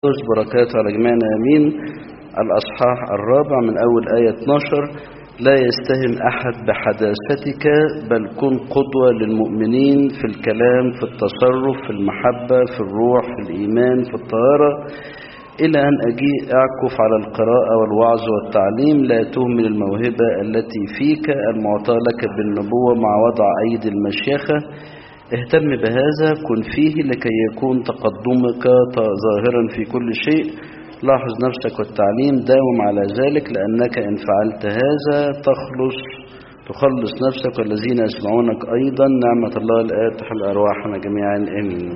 بركاته على جميعنا امين الاصحاح الرابع من اول ايه 12 لا يستهن احد بحداثتك بل كن قدوه للمؤمنين في الكلام في التصرف في المحبه في الروح في الايمان في الطهاره الى ان اجيء اعكف على القراءه والوعظ والتعليم لا تهمل الموهبه التي فيك المعطاه لك بالنبوه مع وضع ايدي المشيخه اهتم بهذا كن فيه لكي يكون تقدمك ظاهرا في كل شيء لاحظ نفسك والتعليم داوم على ذلك لأنك إن فعلت هذا تخلص تخلص نفسك والذين يسمعونك أيضا نعمة الله الآن تحل أرواحنا جميعا آمين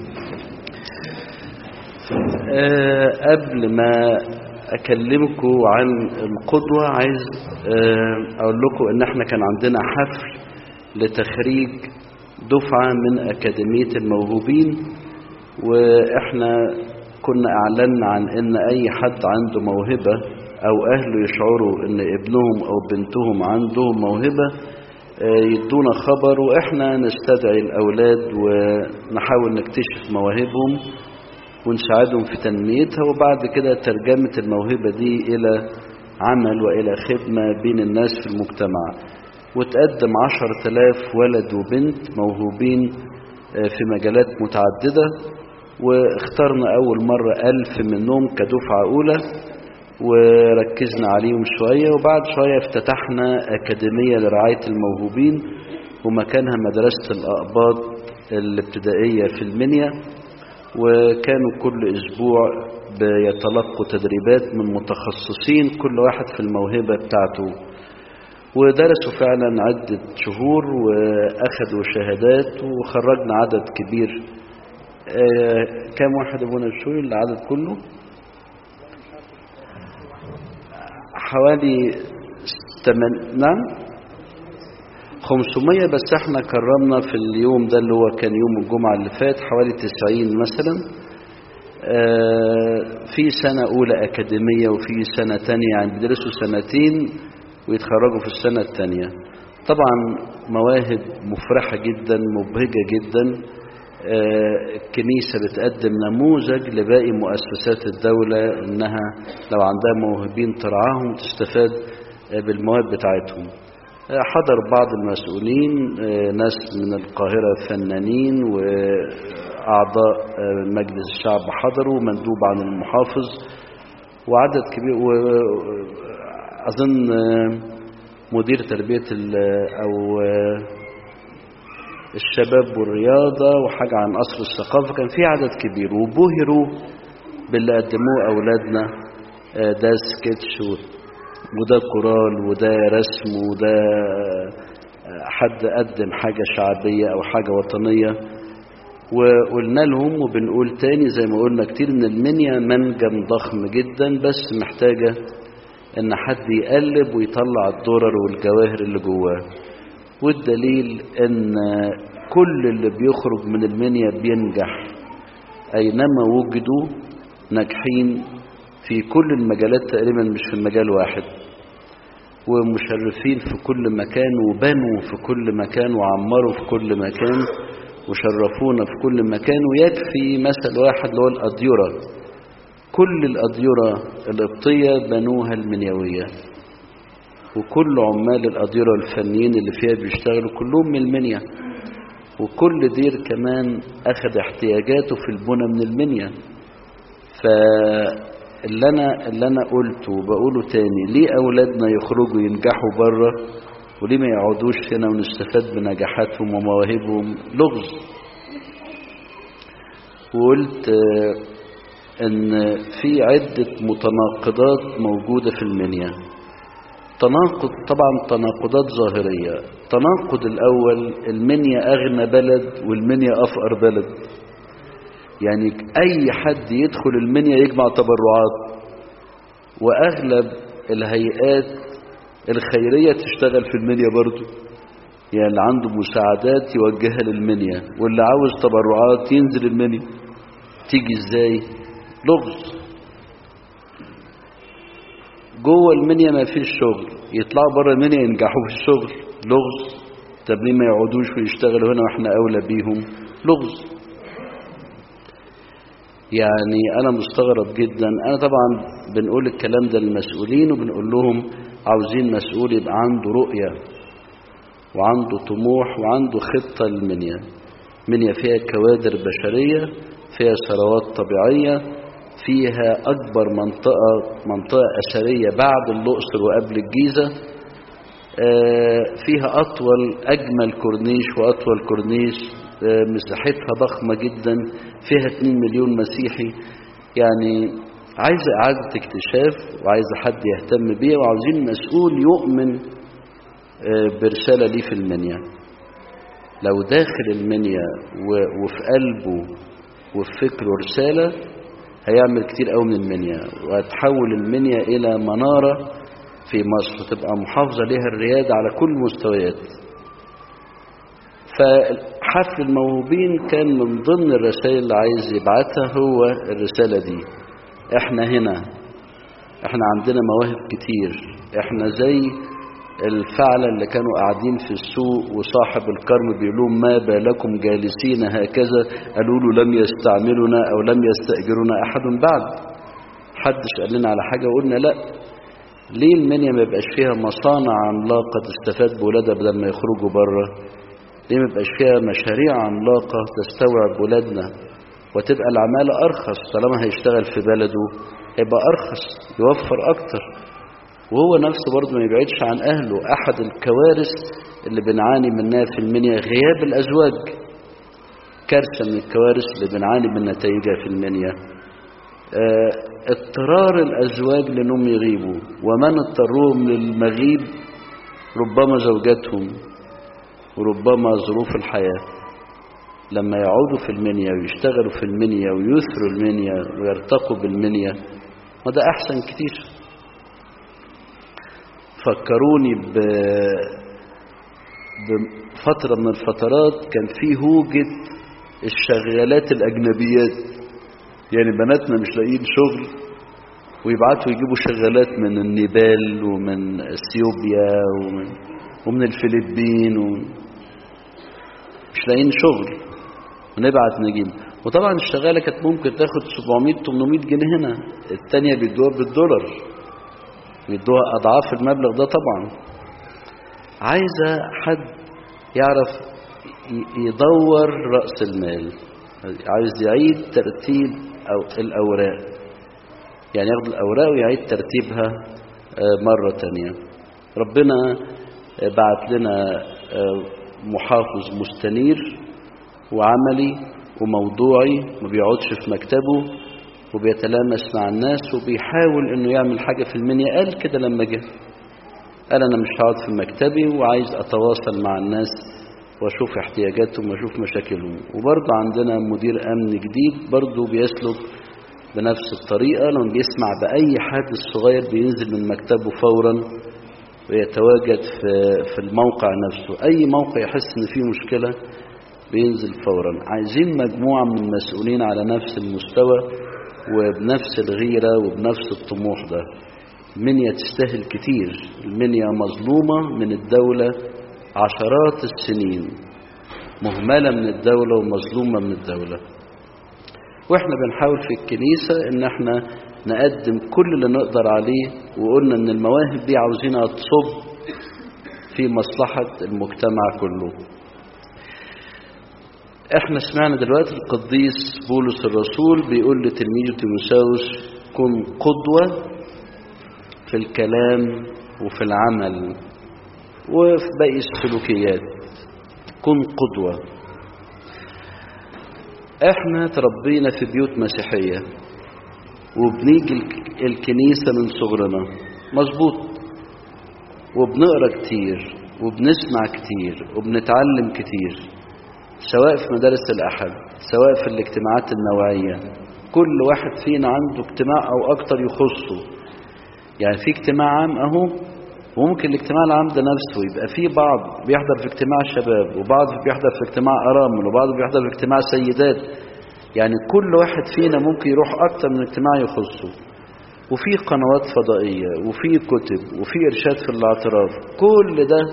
أه قبل ما أكلمكم عن القدوة عايز أه أقول لكم إن احنا كان عندنا حفل لتخريج دفعة من أكاديمية الموهوبين وإحنا كنا أعلنا عن إن أي حد عنده موهبة أو أهله يشعروا إن ابنهم أو بنتهم عندهم موهبة يدونا خبر وإحنا نستدعي الأولاد ونحاول نكتشف مواهبهم ونساعدهم في تنميتها وبعد كده ترجمة الموهبة دي إلى عمل وإلى خدمة بين الناس في المجتمع وتقدم عشر تلاف ولد وبنت موهوبين في مجالات متعددة واخترنا أول مرة ألف منهم كدفعة أولى وركزنا عليهم شوية وبعد شوية افتتحنا أكاديمية لرعاية الموهوبين ومكانها مدرسة الأقباط الابتدائية في المنيا وكانوا كل أسبوع بيتلقوا تدريبات من متخصصين كل واحد في الموهبة بتاعته ودرسوا فعلا عدة شهور وأخذوا شهادات وخرجنا عدد كبير آه كم واحد ابونا الشوي العدد كله حوالي تمن... نعم 500 بس احنا كرمنا في اليوم ده اللي هو كان يوم الجمعة اللي فات حوالي 90 مثلا آه في سنة أولى أكاديمية وفي سنة تانية يعني بيدرسوا سنتين ويتخرجوا في السنة الثانية طبعا مواهب مفرحة جدا مبهجة جدا الكنيسة بتقدم نموذج لباقي مؤسسات الدولة انها لو عندها موهوبين ترعاهم وتستفاد بالمواهب بتاعتهم حضر بعض المسؤولين ناس من القاهرة فنانين وأعضاء مجلس الشعب حضروا مندوب عن المحافظ وعدد كبير أظن مدير تربية أو الشباب والرياضة وحاجة عن قصر الثقافة كان في عدد كبير وبهروا باللي قدموه أولادنا ده سكتش وده كورال وده رسم وده حد قدم حاجة شعبية أو حاجة وطنية وقلنا لهم وبنقول تاني زي ما قلنا كتير ان المنيا منجم ضخم جدا بس محتاجة ان حد يقلب ويطلع الدرر والجواهر اللي جواه والدليل ان كل اللي بيخرج من المنيا بينجح اينما وجدوا ناجحين في كل المجالات تقريبا مش في مجال واحد ومشرفين في كل مكان وبنوا في كل مكان وعمروا في كل مكان وشرفونا في كل مكان ويكفي مثل واحد اللي هو الأديرة كل الأديرة القبطية بنوها المنيوية وكل عمال الأديرة الفنيين اللي فيها بيشتغلوا كلهم من المنيا وكل دير كمان أخذ احتياجاته في البنى من المنيا فاللي أنا, اللي أنا قلته وبقوله تاني ليه أولادنا يخرجوا ينجحوا بره وليه ما يقعدوش هنا ونستفاد بنجاحاتهم ومواهبهم لغز وقلت ان في عدة متناقضات موجودة في المنيا تناقض طبعا تناقضات ظاهرية تناقض الأول المنيا أغنى بلد والمنيا أفقر بلد يعني أي حد يدخل المنيا يجمع تبرعات وأغلب الهيئات الخيرية تشتغل في المنيا برضو يعني اللي عنده مساعدات يوجهها للمنيا واللي عاوز تبرعات ينزل المنيا تيجي ازاي لغز جوه المنيا ما فيش شغل يطلعوا بره المنيا ينجحوا في الشغل لغز طب ليه ما يقعدوش ويشتغلوا هنا واحنا اولى بيهم لغز يعني أنا مستغرب جدا أنا طبعا بنقول الكلام ده للمسؤولين وبنقول لهم عاوزين مسؤول يبقى عنده رؤية وعنده طموح وعنده خطة للمنيا منيا فيها كوادر بشرية فيها ثروات طبيعية فيها أكبر منطقة منطقة أثرية بعد الأقصر وقبل الجيزة فيها أطول أجمل كورنيش وأطول كورنيش مساحتها ضخمة جدا فيها 2 مليون مسيحي يعني عايزة إعادة اكتشاف وعايزة حد يهتم بيها وعاوزين مسؤول يؤمن برسالة ليه في المنيا لو داخل المنيا وفي قلبه وفي فكره رسالة هيعمل كتير قوي من المنيا وهتحول المنيا إلى منارة في مصر وتبقى محافظة ليها الريادة على كل المستويات فحفل الموهوبين كان من ضمن الرسائل اللي عايز يبعتها هو الرسالة دي احنا هنا احنا عندنا مواهب كتير احنا زي الفعلة اللي كانوا قاعدين في السوق وصاحب الكرم بيقول لهم ما بالكم جالسين هكذا قالوا له لم يستعملنا او لم يستأجرنا احد بعد حدش قال لنا على حاجة وقلنا لا ليه المنيا ما يبقاش فيها مصانع عملاقة تستفاد بولادها بدل ما يخرجوا بره ليه ما يبقاش فيها مشاريع عملاقة تستوعب ولادنا وتبقى العمالة أرخص طالما هيشتغل في بلده يبقى أرخص يوفر أكتر وهو نفسه برضه ما يبعدش عن أهله أحد الكوارث اللي بنعاني منها في المنيا غياب الأزواج كارثة من الكوارث اللي بنعاني من نتائجها في المنيا اه اضطرار الأزواج لأنهم يغيبوا ومن اضطروهم للمغيب ربما زوجاتهم وربما ظروف الحياة لما يعودوا في المنيا ويشتغلوا في المنيا ويثروا المنيا ويرتقوا بالمنيا وده أحسن كتير فكروني ب بفترة من الفترات كان في هوجة الشغالات الأجنبيات يعني بناتنا مش لاقيين شغل ويبعتوا يجيبوا شغالات من النيبال ومن اثيوبيا ومن ومن الفلبين و... مش لاقيين شغل ونبعت نجيب وطبعا الشغاله كانت ممكن تاخد 700 800 جنيه هنا الثانيه بيدوها بالدولار بيدوها اضعاف المبلغ ده طبعا عايزه حد يعرف يدور راس المال عايز يعيد ترتيب أو الأوراق يعني ياخد الأوراق ويعيد ترتيبها مرة تانية ربنا بعت لنا محافظ مستنير وعملي وموضوعي ما بيقعدش في مكتبه وبيتلامس مع الناس وبيحاول انه يعمل حاجة في المنيا قال كده لما جه قال انا مش هقعد في مكتبي وعايز اتواصل مع الناس واشوف احتياجاتهم واشوف مشاكلهم وبرضه عندنا مدير امن جديد برضه بيسلك بنفس الطريقة لما بيسمع بأي حادث صغير بينزل من مكتبه فورا ويتواجد في في الموقع نفسه أي موقع يحس إن فيه مشكلة بينزل فورا عايزين مجموعة من المسؤولين على نفس المستوى وبنفس الغيرة وبنفس الطموح ده المنيا تستاهل كتير المنيا مظلومة من الدولة عشرات السنين مهملة من الدولة ومظلومة من الدولة واحنا بنحاول في الكنيسة ان احنا نقدم كل اللي نقدر عليه وقلنا ان المواهب دي عاوزينها تصب في مصلحة المجتمع كله احنا سمعنا دلوقتي القديس بولس الرسول بيقول لتلميذه تيموساوس كن قدوة في الكلام وفي العمل وفي باقي السلوكيات كن قدوة احنا تربينا في بيوت مسيحية وبنيجي الكنيسة من صغرنا مظبوط وبنقرا كتير وبنسمع كتير وبنتعلم كتير سواء في مدارس الأحد سواء في الاجتماعات النوعية كل واحد فينا عنده اجتماع أو أكتر يخصه يعني في اجتماع عام أهو وممكن الاجتماع العام ده نفسه يبقى في بعض بيحضر في اجتماع شباب وبعض بيحضر في اجتماع أرامل وبعض بيحضر في اجتماع سيدات يعني كل واحد فينا ممكن يروح أكتر من اجتماع يخصه وفي قنوات فضائية وفي كتب وفي إرشاد في الاعتراف كل ده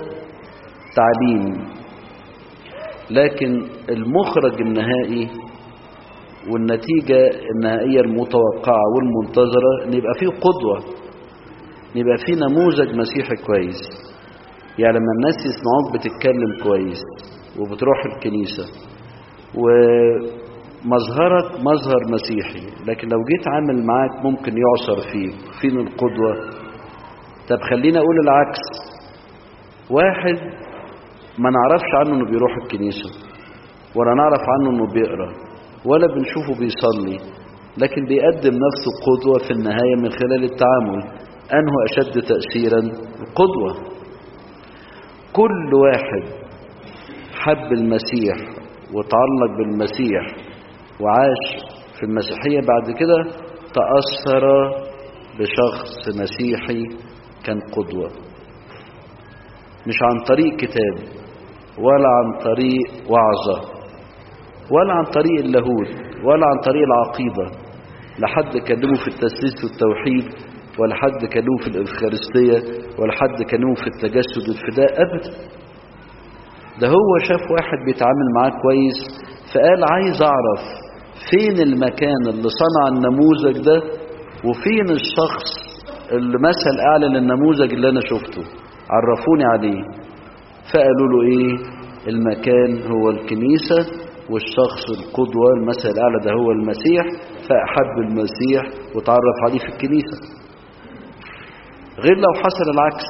تعليم لكن المخرج النهائي والنتيجة النهائية المتوقعة والمنتظرة ان يبقى فيه قدوة ان يبقى فيه نموذج مسيحي كويس يعني لما الناس يسمعوك بتتكلم كويس وبتروح الكنيسة ومظهرك مظهر مسيحي لكن لو جيت عامل معاك ممكن يعصر فيك فين القدوة طب خلينا اقول العكس واحد ما نعرفش عنه انه بيروح الكنيسة ولا نعرف عنه انه بيقرأ ولا بنشوفه بيصلي لكن بيقدم نفسه قدوة في النهاية من خلال التعامل أنه أشد تأثيرا القدوة كل واحد حب المسيح وتعلق بالمسيح وعاش في المسيحية بعد كده تأثر بشخص مسيحي كان قدوة مش عن طريق كتاب ولا عن طريق وعظة ولا عن طريق اللاهوت ولا عن طريق العقيدة لا حد كلمه في التسليس والتوحيد ولا حد كلمه في الإفخارستية ولا حد كلمه في التجسد والفداء أبدا ده هو شاف واحد بيتعامل معاه كويس فقال عايز أعرف فين المكان اللي صنع النموذج ده وفين الشخص اللي مثل أعلى للنموذج اللي أنا شفته عرفوني عليه فقالوا له إيه المكان هو الكنيسة والشخص القدوة المثل الأعلى ده هو المسيح فأحب المسيح وتعرف عليه في الكنيسة غير لو حصل العكس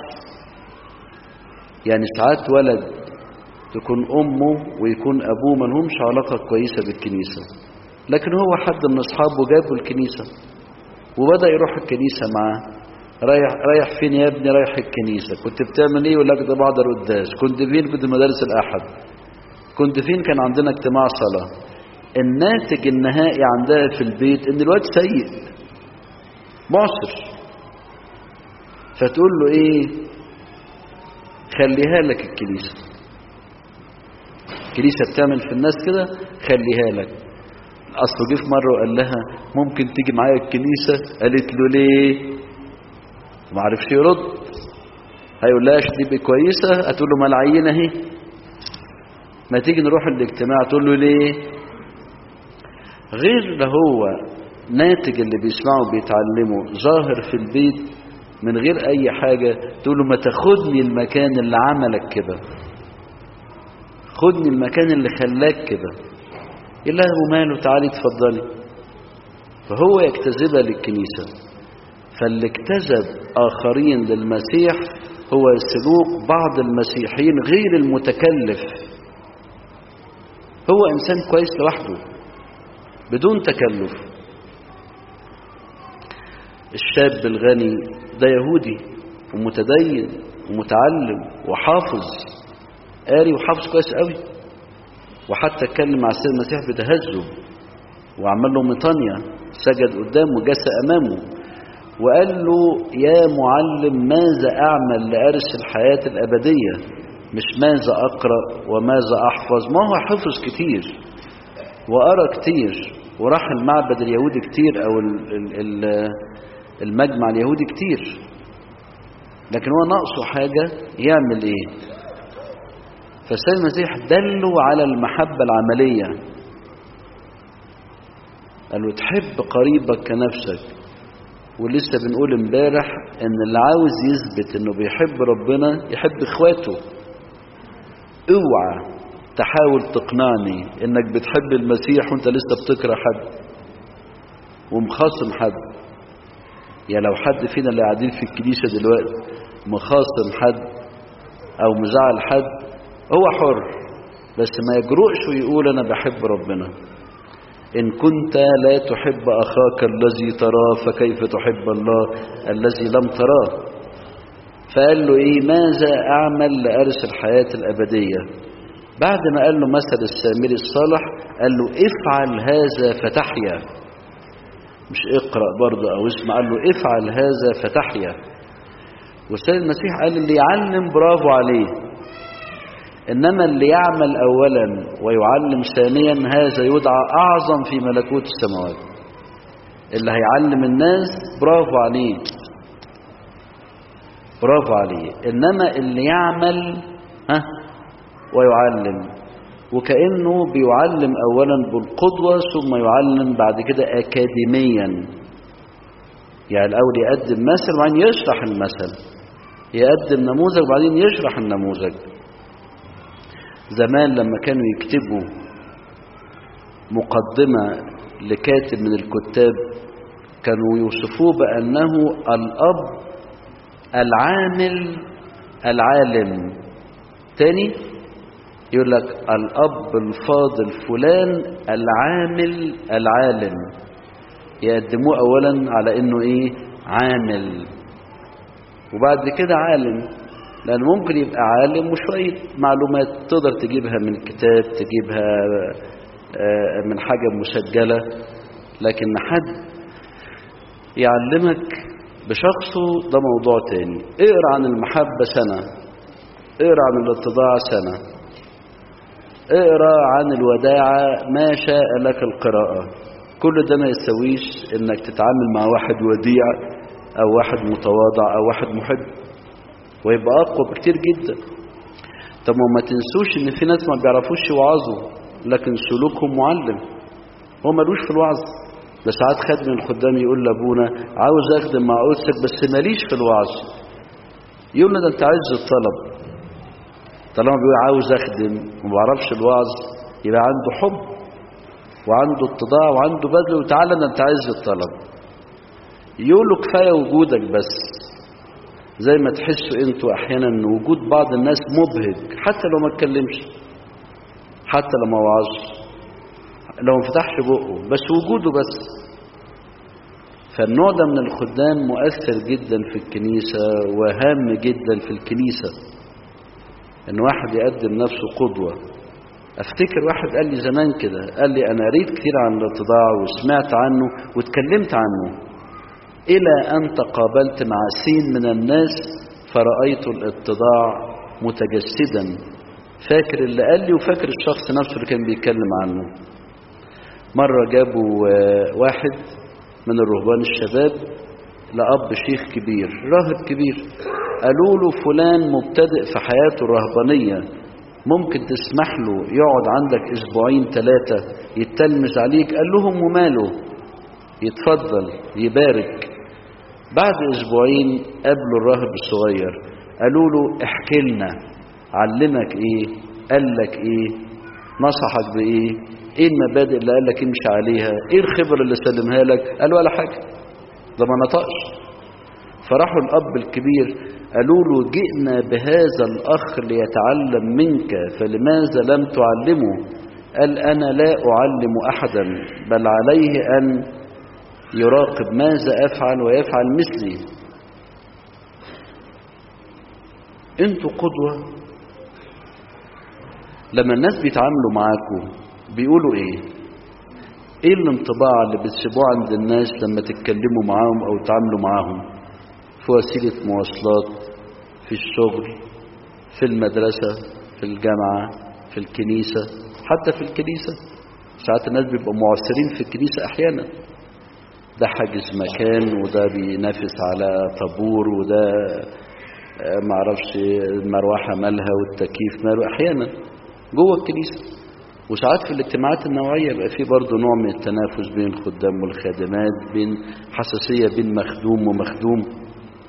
يعني ساعات ولد تكون أمه ويكون أبوه ما لهمش علاقة كويسة بالكنيسة لكن هو حد من أصحابه جابه الكنيسة وبدأ يروح الكنيسة معاه رايح رايح فين يا ابني رايح الكنيسة كنت بتعمل ايه يقول لك ده بعض القداس كنت فين كنت مدارس الأحد كنت فين كان عندنا اجتماع صلاة الناتج النهائي عندها في البيت ان الواد سيء معصر فتقول له ايه خليها لك الكنيسة الكنيسة بتعمل في الناس كده خليها لك اصله جه في مرة وقال لها ممكن تيجي معايا الكنيسة قالت له ليه ما عرفش يرد هيقول لها دي كويسة هتقول له ما العينة اهي ما تيجي نروح الاجتماع تقول له ليه غير ده هو ناتج اللي بيسمعه بيتعلمه ظاهر في البيت من غير اي حاجة تقول له ما تاخدني المكان اللي عملك كده خدني المكان اللي خلاك كده يقول لها وماله تعالي اتفضلي فهو يجتذبها للكنيسة فاللي اجتذب آخرين للمسيح هو سلوك بعض المسيحيين غير المتكلف هو إنسان كويس لوحده بدون تكلف الشاب الغني ده يهودي ومتدين ومتعلم وحافظ قاري وحافظ كويس قوي وحتى اتكلم مع السيد المسيح بتهذب وعمل له مطانية سجد قدامه جس أمامه وقال له يا معلم ماذا أعمل لأرث الحياة الأبدية مش ماذا أقرأ وماذا أحفظ ما هو حفظ كتير وقرأ كتير وراح المعبد اليهودي كتير أو المجمع اليهودي كتير لكن هو ناقصه حاجة يعمل إيه فالسيد المسيح دله على المحبة العملية قال له تحب قريبك كنفسك ولسه بنقول امبارح ان اللي عاوز يثبت انه بيحب ربنا يحب اخواته اوعى تحاول تقنعني انك بتحب المسيح وانت لسه بتكره حد ومخاصم حد يا لو حد فينا اللي قاعدين في الكنيسة دلوقتي مخاصم حد او مزعل حد هو حر بس ما يجرؤش ويقول انا بحب ربنا إن كنت لا تحب أخاك الذي تراه فكيف تحب الله الذي لم تراه فقال له إيه ماذا أعمل لأرث الحياة الأبدية بعد ما قال له مثل السامري الصالح قال له افعل هذا فتحيا مش اقرأ برضه أو اسمع قال له افعل هذا فتحيا والسيد المسيح قال اللي يعلم برافو عليه إنما اللي يعمل أولا ويعلم ثانيا هذا يدعى أعظم في ملكوت السماوات اللي هيعلم الناس برافو عليه برافو عليه إنما اللي يعمل ها ويعلم وكأنه بيعلم أولا بالقدوة ثم يعلم بعد كده أكاديميا يعني الأول يقدم مثل وبعدين يشرح المثل يقدم نموذج وبعدين يشرح النموذج زمان لما كانوا يكتبوا مقدمة لكاتب من الكتاب كانوا يوصفوه بأنه الأب العامل العالم تاني يقول لك الأب الفاضل فلان العامل العالم يقدموه أولا على أنه إيه عامل وبعد كده عالم لأن ممكن يبقى عالم وشوية معلومات تقدر تجيبها من كتاب تجيبها من حاجة مسجلة لكن حد يعلمك بشخصه ده موضوع تاني اقرا عن المحبة سنة اقرا عن الاتضاع سنة اقرا عن الوداعة ما شاء لك القراءة كل ده ما يسويش انك تتعامل مع واحد وديع او واحد متواضع او واحد محب ويبقى اقوى بكتير جدا طب ما تنسوش ان في ناس ما بيعرفوش يوعظوا لكن سلوكهم معلم هو ملوش في الوعظ ده ساعات خادم الخدام يقول لابونا عاوز اخدم مع قدسك بس ماليش في الوعظ يقول له ده انت عايز الطلب طالما بيقول عاوز اخدم وما بعرفش الوعظ يبقى عنده حب وعنده اتضاع وعنده بذل وتعالى ده انت عايز الطلب يقول له كفايه وجودك بس زي ما تحسوا انتوا احيانا ان وجود بعض الناس مبهج حتى لو ما اتكلمش حتى لو ما وعظش لو ما فتحش بقه بس وجوده بس فالنوع ده من الخدام مؤثر جدا في الكنيسة وهام جدا في الكنيسة ان واحد يقدم نفسه قدوة افتكر واحد قال لي زمان كده قال لي انا قريت كتير عن الاتضاع وسمعت عنه واتكلمت عنه الى ان تقابلت مع سين من الناس فرأيت الاتضاع متجسدا فاكر اللي قال لي وفاكر الشخص نفسه اللي كان بيتكلم عنه مرة جابوا واحد من الرهبان الشباب لأب شيخ كبير راهب كبير قالوا له فلان مبتدئ في حياته الرهبانية ممكن تسمح له يقعد عندك أسبوعين ثلاثة يتلمس عليك قال لهم وماله يتفضل يبارك بعد أسبوعين قابلوا الراهب الصغير قالوا له احكي لنا علمك ايه قال لك ايه نصحك بايه ايه المبادئ اللي قال لك امشي عليها ايه الخبرة اللي سلمها لك قال ولا حاجة ده ما نطقش فراحوا الاب الكبير قالوا له جئنا بهذا الاخ ليتعلم منك فلماذا لم تعلمه قال انا لا اعلم احدا بل عليه ان يراقب ماذا افعل ويفعل مثلي انتوا قدوه لما الناس بيتعاملوا معاكم بيقولوا ايه ايه الانطباع اللي بتسيبوه عند الناس لما تتكلموا معاهم او تعاملوا معاهم في وسيلة مواصلات في الشغل في المدرسة في الجامعة في الكنيسة حتى في الكنيسة ساعات الناس بيبقوا معسرين في الكنيسة احيانا ده حاجز مكان وده بينافس على طابور وده معرفش المروحة مالها والتكييف ماله احيانا جوه الكنيسة وساعات في الاجتماعات النوعية يبقى في برضه نوع من التنافس بين الخدام والخادمات بين حساسية بين مخدوم ومخدوم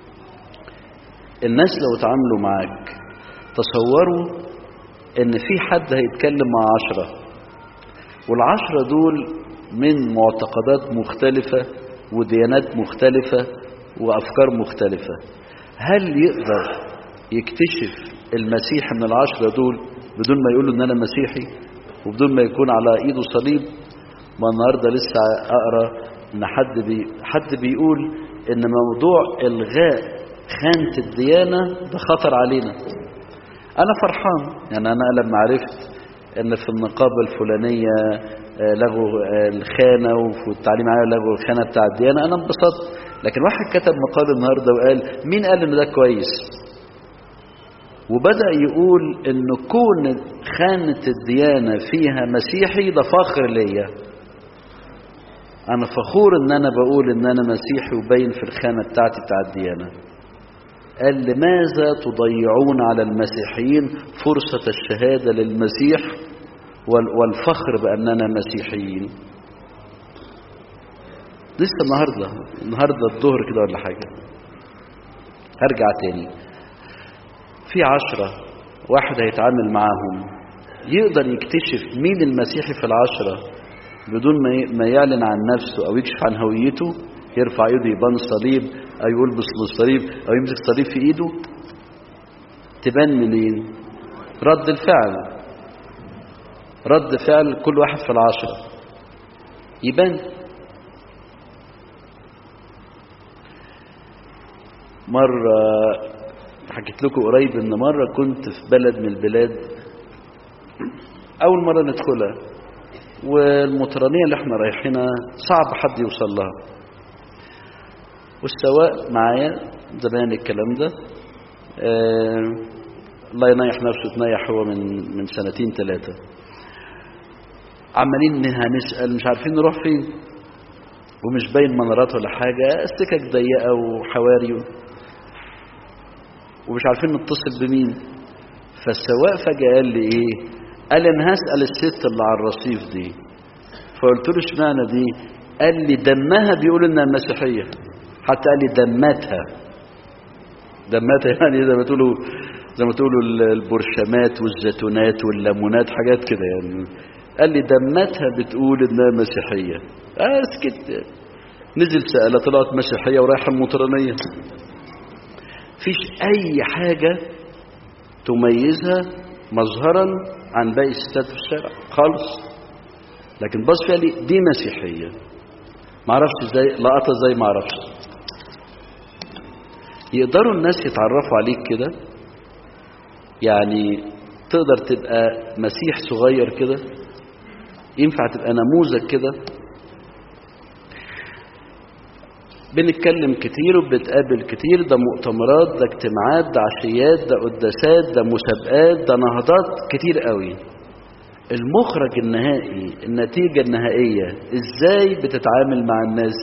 الناس لو تعاملوا معاك تصوروا ان في حد هيتكلم مع عشرة والعشرة دول من معتقدات مختلفة وديانات مختلفة وأفكار مختلفة هل يقدر يكتشف المسيح من العشرة دول بدون ما يقولوا ان انا مسيحي وبدون ما يكون على ايده صليب ما النهارده لسه اقرا ان حد بي حد بيقول ان موضوع الغاء خانه الديانه ده خطر علينا انا فرحان يعني انا لما عرفت ان في النقابه الفلانيه لغوا الخانه وفي التعليم العالي لغوا الخانه بتاع الديانه انا انبسطت لكن واحد كتب مقال النهارده وقال مين قال ان ده كويس وبدأ يقول ان كون خانة الديانة فيها مسيحي ده فخر ليا انا فخور ان انا بقول ان انا مسيحي وباين في الخانة بتاعتي بتاع الديانة قال لماذا تضيعون على المسيحيين فرصة الشهادة للمسيح وال- والفخر بأننا مسيحيين لسه النهاردة النهاردة الظهر كده ولا حاجة هرجع تاني في عشرة واحد هيتعامل معاهم يقدر يكتشف مين المسيحي في العشرة بدون ما ي- ما يعلن عن نفسه أو يكشف عن هويته يرفع ايده يبان صليب أو يلبس الصليب أو يمسك صليب في ايده تبان منين رد الفعل رد فعل كل واحد في العشرة يبان مرة حكيت لكم قريب ان مرة كنت في بلد من البلاد اول مرة ندخلها والمطرانية اللي احنا رايحينها صعب حد يوصل لها والسواق معايا زمان الكلام ده آه الله ينيح نفسه تنيح هو من من سنتين ثلاثة عمالين هنسأل مش عارفين نروح فين ومش باين منارات ولا حاجة السكك ضيقة وحواري ومش عارفين نتصل بمين فالسواق فجأة قال لي ايه قال انا هسأل الست اللي على الرصيف دي فقلت له اشمعنى دي قال لي دمها بيقول انها مسيحية حتى قال لي دمتها دمتها يعني زي ما تقولوا زي ما تقولوا البرشمات والزيتونات والليمونات حاجات كده يعني قال لي دمتها بتقول انها مسيحية اه سكت نزل سألة طلعت مسيحية ورايحة المطرانية فيش اي حاجة تميزها مظهرا عن باقي الستات في الشارع خالص لكن بص فيها لي دي مسيحية معرفش ازاي لقطة ازاي معرفش يقدروا الناس يتعرفوا عليك كده يعني تقدر تبقى مسيح صغير كده ينفع تبقى نموذج كده بنتكلم كتير وبنتقابل كتير ده مؤتمرات ده اجتماعات ده عشيات ده قداسات ده مسابقات ده نهضات كتير قوي المخرج النهائي النتيجة النهائية ازاي بتتعامل مع الناس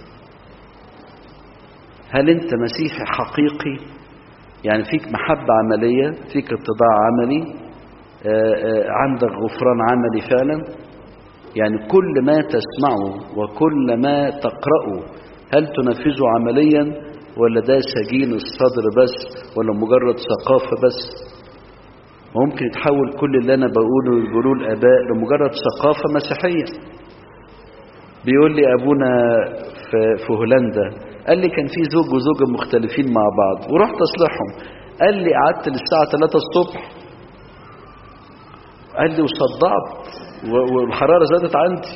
هل انت مسيحي حقيقي يعني فيك محبة عملية فيك اتضاع عملي آآ آآ عندك غفران عملي فعلا يعني كل ما تسمعه وكل ما تقرأه هل تنفذه عمليا ولا ده سجين الصدر بس ولا مجرد ثقافة بس ممكن يتحول كل اللي أنا بقوله يقولوه الآباء لمجرد ثقافة مسيحية بيقول لي أبونا في, في هولندا قال لي كان في زوج وزوجة مختلفين مع بعض ورحت أصلحهم قال لي قعدت للساعة 3 الصبح قال لي وصدعت والحرارة زادت عندي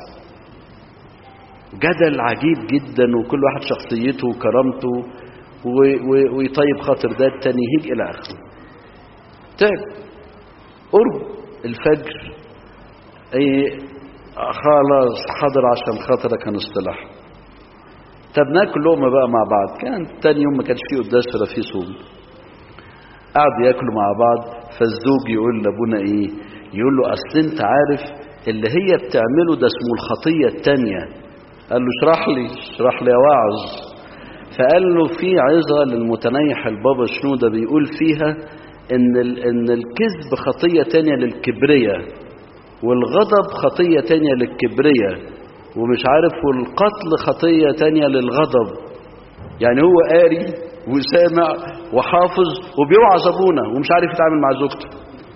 جدل عجيب جدا وكل واحد شخصيته وكرامته ويطيب خاطر ده التاني يهيج إلى آخره تعب قرب الفجر اي خلاص حاضر عشان خاطرك هنصطلح طب ناكل لقمه بقى مع بعض كان تاني يوم ما كانش فيه قداس ولا فيه صوم قعدوا ياكلوا مع بعض فالزوج يقول لابونا ايه يقول له اصل انت عارف اللي هي بتعمله ده اسمه الخطيه التانيه قال له اشرح لي اشرح لي يا واعظ فقال له في عظه للمتنيح البابا شنوده بيقول فيها ان ان الكذب خطيه تانية للكبرية والغضب خطيه تانية للكبرية ومش عارف والقتل خطيه تانية للغضب يعني هو قاري وسامع وحافظ وبيوعظ ابونا ومش عارف يتعامل مع زوجته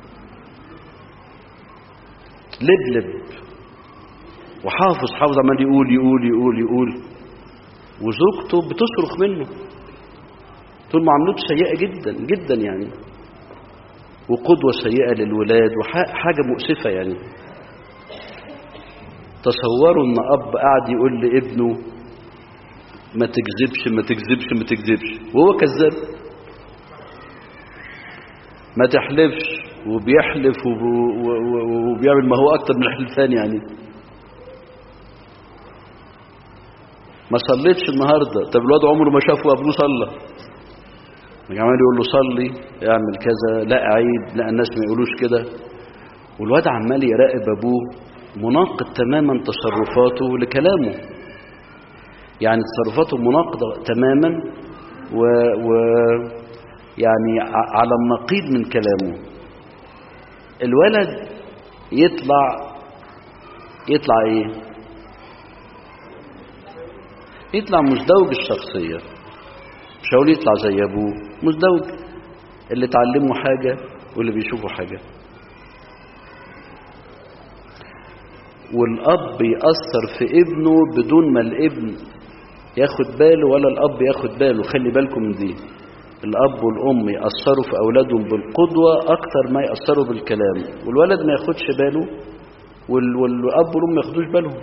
لبلب وحافظ حافظ عمال يقول يقول يقول يقول وزوجته بتصرخ منه تقول معاملته سيئه جدا جدا يعني وقدوة سيئة للولاد وحاجة مؤسفة يعني تصوروا ان اب قاعد يقول لابنه ما تكذبش ما تكذبش ما تكذبش وهو كذاب ما تحلفش وبيحلف وبيعمل ما هو اكتر من الحلفان يعني ما صليتش النهارده طب الواد عمره ما شافه ابوه صلى عمال يقول له صلي اعمل كذا لا عيب لا الناس ما يقولوش كده والواد عمال يراقب ابوه مناقض تماما تصرفاته لكلامه يعني تصرفاته مناقضه تماما و, و يعني على النقيض من كلامه الولد يطلع يطلع ايه يطلع مزدوج الشخصية مش هقول يطلع زي ابوه مزدوج اللي اتعلموا حاجة واللي بيشوفوا حاجة والاب يأثر في ابنه بدون ما الابن ياخد باله ولا الاب ياخد باله خلي بالكم من دي الاب والام يأثروا في اولادهم بالقدوة اكتر ما يأثروا بالكلام والولد ما ياخدش باله وال- والاب والام ما ياخدوش بالهم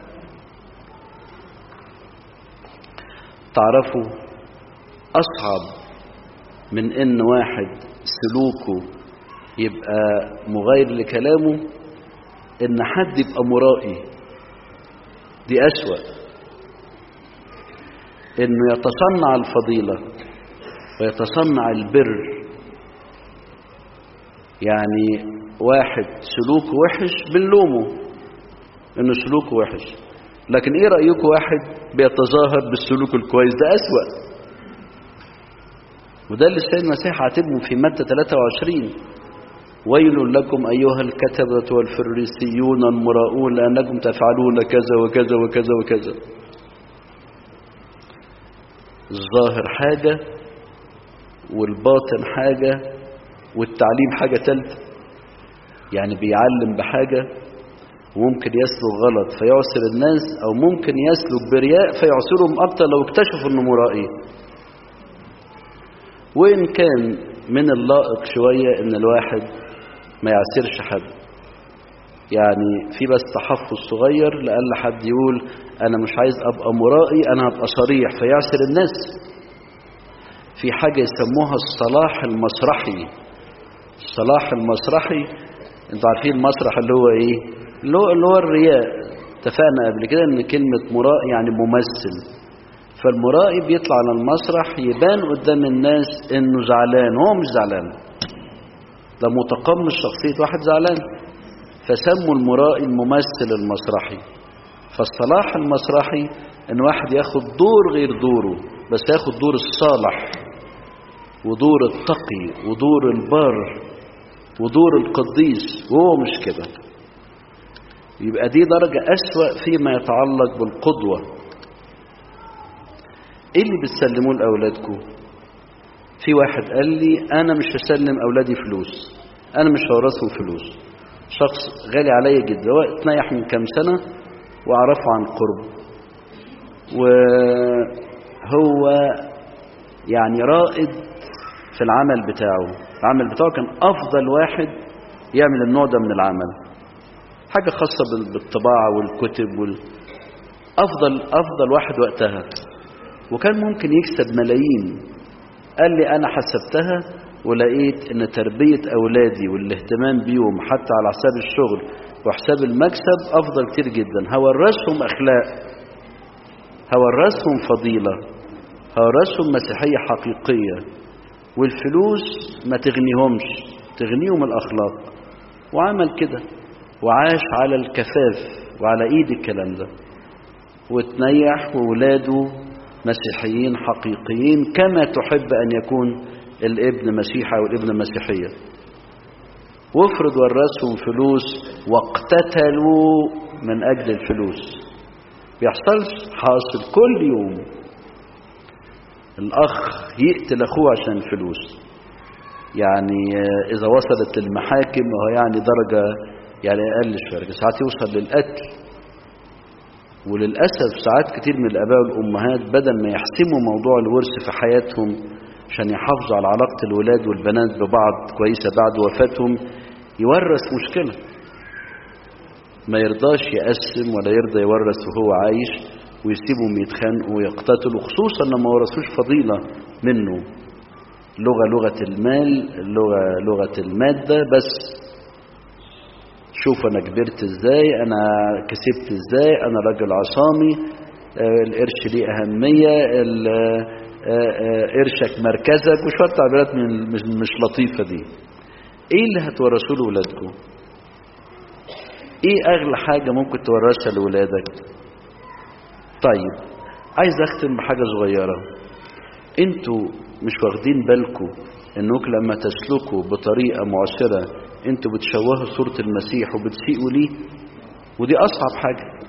تعرفوا اصعب من ان واحد سلوكه يبقى مغاير لكلامه ان حد يبقى مرائي دي اسوأ انه يتصنع الفضيلة ويتصنع البر يعني واحد سلوكه وحش بنلومه انه سلوكه وحش لكن ايه رأيكم واحد بيتظاهر بالسلوك الكويس ده اسوأ وده اللي السيد المسيح عاتبهم في مادة 23 ويل لكم أيها الكتبة والفريسيون المراؤون لأنكم تفعلون كذا وكذا وكذا وكذا الظاهر حاجة والباطن حاجة والتعليم حاجة ثالثة يعني بيعلم بحاجة وممكن يسلك غلط فيعسر الناس أو ممكن يسلك برياء فيعسرهم أكتر لو اكتشفوا إنه مرائي وإن كان من اللائق شوية إن الواحد ما يعسرش حد يعني في بس تحفظ صغير لأقل حد يقول أنا مش عايز أبقى مرائي أنا هبقى صريح فيعسر الناس في حاجة يسموها الصلاح المسرحي الصلاح المسرحي انتوا عارفين المسرح اللي هو ايه اللي هو, اللي هو الرياء اتفقنا قبل كده ان كلمة مراء يعني ممثل فالمرائي بيطلع على المسرح يبان قدام الناس انه زعلان هو مش زعلان ده متقمص شخصية واحد زعلان فسموا المرائي الممثل المسرحي فالصلاح المسرحي ان واحد ياخد دور غير دوره بس ياخد دور الصالح ودور التقي ودور البر ودور القديس وهو مش كده يبقى دي درجة أسوأ فيما يتعلق بالقدوة ايه اللي بتسلموه لأولادكم في واحد قال لي أنا مش هسلم أولادي فلوس أنا مش هورثهم فلوس شخص غالي عليا جدا هو اتنيح من كام سنة وأعرفه عن قرب وهو يعني رائد في العمل بتاعه العمل بتاعه كان أفضل واحد يعمل النوع ده من العمل حاجة خاصة بال- بالطباعة والكتب وال... أفضل أفضل واحد وقتها وكان ممكن يكسب ملايين قال لي أنا حسبتها ولقيت إن تربية أولادي والاهتمام بيهم حتى على حساب الشغل وحساب المكسب أفضل كتير جدا هورثهم أخلاق هورثهم فضيلة هورثهم مسيحية حقيقية والفلوس ما تغنيهمش تغنيهم الأخلاق وعمل كده وعاش على الكفاف وعلى ايد الكلام ده وتنيح وولاده مسيحيين حقيقيين كما تحب ان يكون الابن مسيحي او الابن مسيحية وافرض ورثهم فلوس واقتتلوا من اجل الفلوس بيحصلش حاصل كل يوم الاخ يقتل اخوه عشان الفلوس يعني آه، اذا وصلت للمحاكم وهو يعني درجة يعني اقل شوية ساعات يوصل للقتل وللأسف ساعات كتير من الآباء والأمهات بدل ما يحسموا موضوع الورث في حياتهم عشان يحافظوا على علاقة الولاد والبنات ببعض كويسة بعد وفاتهم يورث مشكلة ما يرضاش يقسم ولا يرضى يورث وهو عايش ويسيبهم يتخانقوا ويقتتلوا خصوصا لما ورثوش فضيلة منه لغة لغة المال لغة لغة المادة بس شوف انا كبرت ازاي انا كسبت ازاي انا راجل عصامي آه، القرش ليه اهميه ال- آه، آه، قرشك مركزك وشويه تعبيرات من مش, مش لطيفه دي ايه اللي هتورثوه لاولادكم ايه اغلى حاجه ممكن تورثها لاولادك طيب عايز اختم بحاجه صغيره انتوا مش واخدين بالكم انكم لما تسلكوا بطريقه معسره انتوا بتشوهوا صورة المسيح وبتسيئوا ليه ودي أصعب حاجة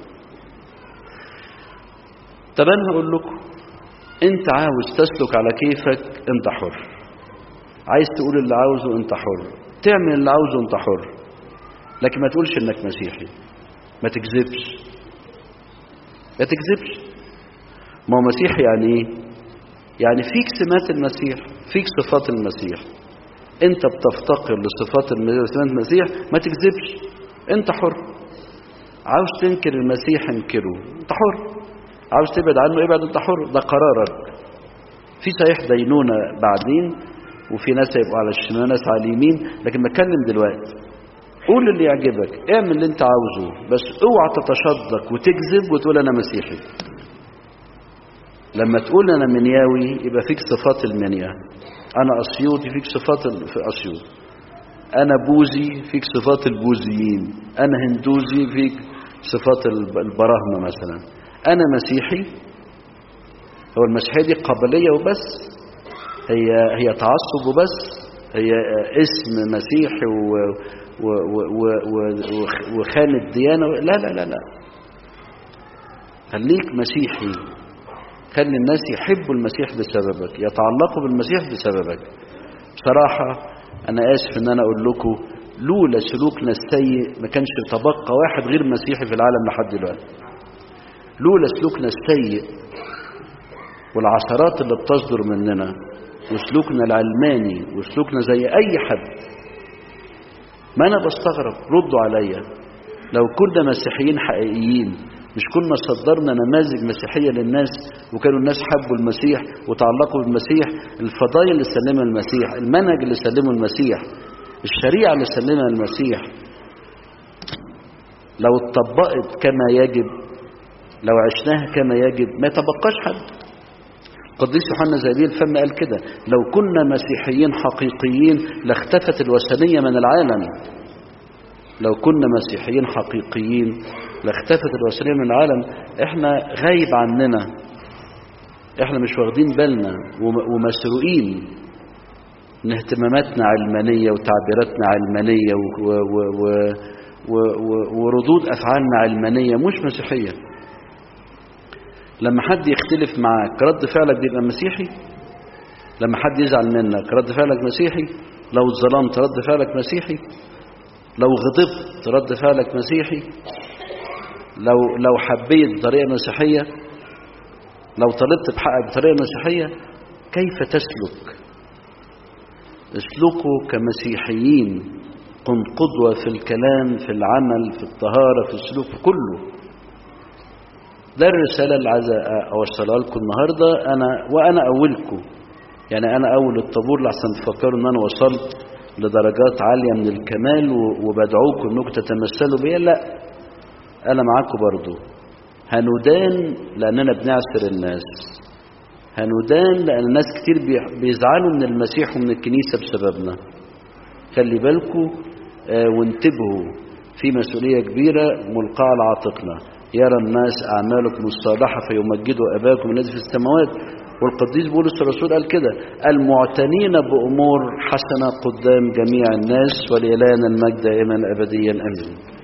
طب أنا هقول لكم أنت عاوز تسلك على كيفك أنت حر عايز تقول اللي عاوزه أنت حر تعمل اللي عاوزه أنت حر لكن ما تقولش إنك مسيحي ما تكذبش ما تكذبش ما هو مسيحي يعني إيه؟ يعني فيك سمات المسيح فيك صفات المسيح انت بتفتقر لصفات المسيح ما تكذبش انت حر عاوز تنكر المسيح انكره انت حر عاوز تبعد عنه ابعد انت حر ده قرارك في صحيح دينونة بعدين وفي ناس هيبقوا على الشمال ناس على اليمين لكن بتكلم دلوقتي قول اللي يعجبك اعمل اللي انت عاوزه بس اوعى تتشدق وتكذب وتقول انا مسيحي لما تقول انا منياوي يبقى فيك صفات المنيا انا اسيوطي فيك صفات في اسيوط انا بوذي فيك صفات البوذيين انا هندوزي فيك صفات البراهمة مثلا انا مسيحي هو المسيحية دي قبلية وبس هي هي تعصب وبس هي اسم مسيحي و و و و وخان الديانة لا لا لا لا خليك مسيحي خلي الناس يحبوا المسيح بسببك يتعلقوا بالمسيح بسببك بصراحة أنا آسف إن أنا أقول لكم لولا سلوكنا السيء ما كانش تبقى واحد غير مسيحي في العالم لحد دلوقتي لولا سلوكنا السيء والعثرات اللي بتصدر مننا وسلوكنا العلماني وسلوكنا زي أي حد ما أنا بستغرب ردوا عليا لو كنا مسيحيين حقيقيين مش كنا صدرنا نماذج مسيحية للناس وكانوا الناس حبوا المسيح وتعلقوا بالمسيح الفضائل اللي سلمها المسيح المنهج اللي سلمه المسيح الشريعة اللي سلمها المسيح لو اتطبقت كما يجب لو عشناها كما يجب ما يتبقاش حد قديس يوحنا زابيل الفم قال كده لو كنا مسيحيين حقيقيين لاختفت الوثنية من العالم لو كنا مسيحيين حقيقيين لاختفت الوثنية من العالم احنا غايب عننا احنا مش واخدين بالنا ومسروقين ان اهتماماتنا علمانية وتعبيراتنا علمانية و و و و و وردود افعالنا علمانية مش مسيحية لما حد يختلف معاك رد فعلك بيبقى مسيحي لما حد يزعل منك رد فعلك مسيحي لو اتظلمت رد فعلك مسيحي لو غضبت رد فعلك مسيحي لو لو حبيت بطريقه مسيحيه لو طلبت بحقك بطريقه مسيحيه كيف تسلك اسلكوا كمسيحيين كن قدوه في الكلام في العمل في الطهاره في السلوك في كله ده الرساله اللي عايز اوصلها لكم النهارده انا وانا اولكم يعني انا اول الطابور لحسن تفكروا ان انا وصلت لدرجات عاليه من الكمال وبدعوكم انكم تتمثلوا بيا لا انا معاكم برضو هندان لاننا بنعسر الناس هندان لان الناس كتير بيزعلوا من المسيح ومن الكنيسه بسببنا خلي بالكم آه وانتبهوا في مسؤوليه كبيره ملقاه على عاتقنا يرى الناس اعمالكم الصالحه فيمجدوا اباكم الذي في السماوات والقديس بولس الرسول قال كده المعتنين بامور حسنه قدام جميع الناس ولإلهنا المجد دائما ابديا امين